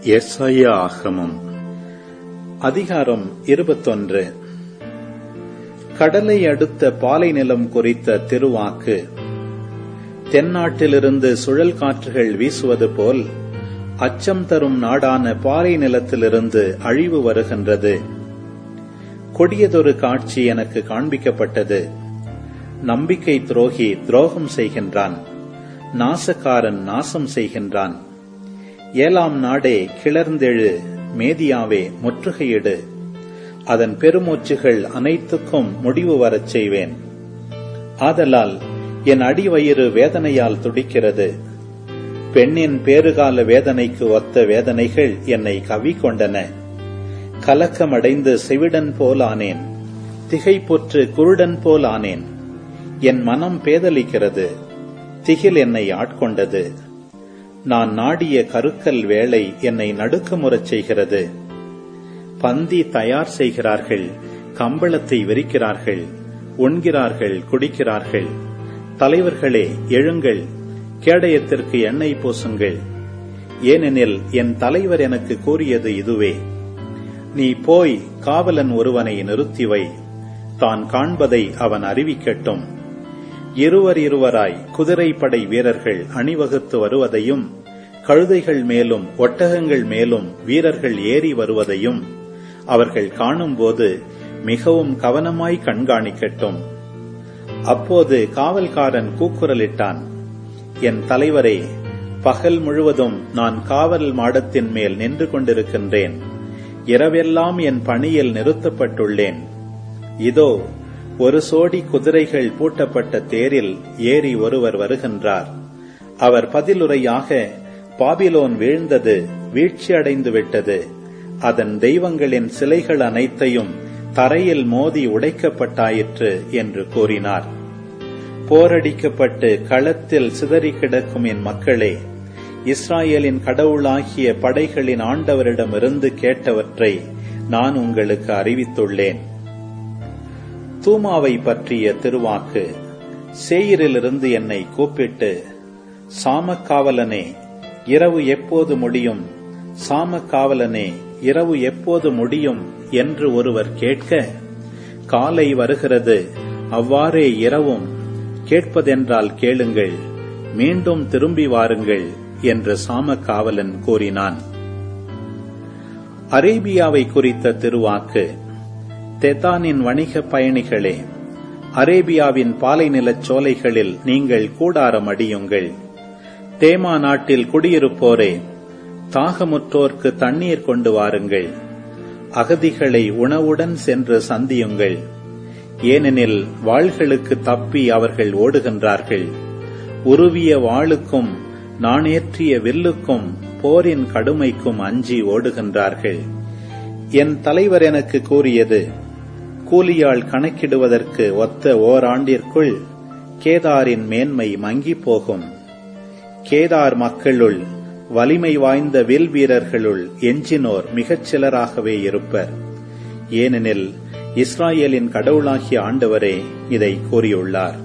எஸ்ஐயா ஆகமம் அதிகாரம் இருபத்தொன்று கடலை அடுத்த பாலை நிலம் குறித்த திருவாக்கு தென்னாட்டிலிருந்து சுழல் காற்றுகள் வீசுவது போல் அச்சம் தரும் நாடான பாலை நிலத்திலிருந்து அழிவு வருகின்றது கொடியதொரு காட்சி எனக்கு காண்பிக்கப்பட்டது நம்பிக்கை துரோகி துரோகம் செய்கின்றான் நாசக்காரன் நாசம் செய்கின்றான் ஏழாம் நாடே கிளர்ந்தெழு மேதியாவே முற்றுகையிடு அதன் பெருமூச்சுகள் அனைத்துக்கும் முடிவு வரச் செய்வேன் ஆதலால் என் அடிவயிறு வேதனையால் துடிக்கிறது பெண்ணின் பேறுகால வேதனைக்கு ஒத்த வேதனைகள் என்னை கவி கொண்டன கலக்கமடைந்து செவிடன் போல் ஆனேன் திகைப்புற்று குருடன் போல் ஆனேன் என் மனம் பேதலிக்கிறது திகில் என்னை ஆட்கொண்டது நான் நாடிய கருக்கல் வேலை என்னை நடுக்கமுறச் செய்கிறது பந்தி தயார் செய்கிறார்கள் கம்பளத்தை விரிக்கிறார்கள் உண்கிறார்கள் குடிக்கிறார்கள் தலைவர்களே எழுங்கள் கேடயத்திற்கு எண்ணெய் பூசுங்கள் ஏனெனில் என் தலைவர் எனக்கு கூறியது இதுவே நீ போய் காவலன் ஒருவனை நிறுத்தி வை தான் காண்பதை அவன் அறிவிக்கட்டும் இருவர் இருவராய் குதிரைப்படை வீரர்கள் அணிவகுத்து வருவதையும் கழுதைகள் மேலும் ஒட்டகங்கள் மேலும் வீரர்கள் ஏறி வருவதையும் அவர்கள் காணும்போது மிகவும் கவனமாய் கண்காணிக்கட்டும் அப்போது காவல்காரன் கூக்குரலிட்டான் என் தலைவரே பகல் முழுவதும் நான் காவல் மாடத்தின் மேல் நின்று கொண்டிருக்கின்றேன் இரவெல்லாம் என் பணியில் நிறுத்தப்பட்டுள்ளேன் இதோ ஒரு சோடி குதிரைகள் பூட்டப்பட்ட தேரில் ஏறி ஒருவர் வருகின்றார் அவர் பதிலுரையாக பாபிலோன் வீழ்ந்தது வீழ்ச்சியடைந்து விட்டது அதன் தெய்வங்களின் சிலைகள் அனைத்தையும் தரையில் மோதி உடைக்கப்பட்டாயிற்று என்று கூறினார் போரடிக்கப்பட்டு களத்தில் சிதறி கிடக்கும் என் மக்களே இஸ்ராயலின் கடவுளாகிய படைகளின் ஆண்டவரிடமிருந்து கேட்டவற்றை நான் உங்களுக்கு அறிவித்துள்ளேன் தூமாவை பற்றிய திருவாக்கு சேயிரிலிருந்து என்னை கூப்பிட்டு சாமக்காவலனே இரவு எப்போது முடியும் சாமக்காவலனே இரவு எப்போது முடியும் என்று ஒருவர் கேட்க காலை வருகிறது அவ்வாறே இரவும் கேட்பதென்றால் கேளுங்கள் மீண்டும் திரும்பி வாருங்கள் என்று சாமக்காவலன் கூறினான் அரேபியாவை குறித்த திருவாக்கு தெத்தானின் வணிக பயணிகளே அரேபியாவின் பாலைநிலச் சோலைகளில் நீங்கள் கூடாரம் அடியுங்கள் தேமா நாட்டில் குடியிருப்போரே தாகமுற்றோர்க்கு தண்ணீர் கொண்டு வாருங்கள் அகதிகளை உணவுடன் சென்று சந்தியுங்கள் ஏனெனில் வாள்களுக்கு தப்பி அவர்கள் ஓடுகின்றார்கள் உருவிய வாளுக்கும் நாணேற்றிய வில்லுக்கும் போரின் கடுமைக்கும் அஞ்சி ஓடுகின்றார்கள் என் தலைவர் எனக்கு கூறியது கூலியால் கணக்கிடுவதற்கு ஒத்த ஓராண்டிற்குள் கேதாரின் மேன்மை மங்கி போகும் கேதார் மக்களுள் வலிமை வாய்ந்த வில் வீரர்களுள் எஞ்சினோர் மிகச் சிலராகவே இருப்பர் ஏனெனில் இஸ்ராயேலின் கடவுளாகிய ஆண்டவரே இதை கூறியுள்ளார்